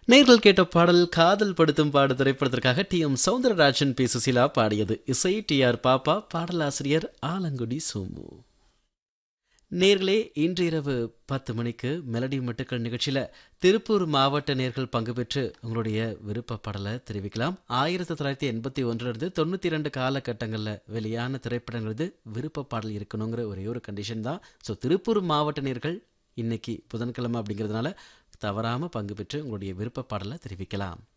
நேர்கள் கேட்ட பாடல் காதல் படுத்தும் பாடு திரைப்படத்திற்காக T M Soundararajan P Susheela பாடியது இசை டி ஆர் பாப்பா பாடலாசிரியர் ஆலங்குடி சோமு நேர்களே இன்று இரவு பத்து மணிக்கு மெலடி மட்டுக்கள் நிகழ்ச்சியில் திருப்பூர் மாவட்ட நேர்கள் பங்கு பெற்று உங்களுடைய விருப்ப பாடலை தெரிவிக்கலாம் ஆயிரத்தி தொள்ளாயிரத்தி எண்பத்தி ஒன்றிலிருந்து தொண்ணூற்றி ரெண்டு காலகட்டங்களில் வெளியான திரைப்படங்கிறது விருப்ப பாடல் இருக்கணுங்கிற ஒரே ஒரு கண்டிஷன் தான் ஸோ திருப்பூர் மாவட்ட நேர்கள் இன்னைக்கு புதன்கிழமை அப்படிங்கிறதுனால தவறாமல் பங்கு பெற்று உங்களுடைய விருப்ப பாடலை தெரிவிக்கலாம்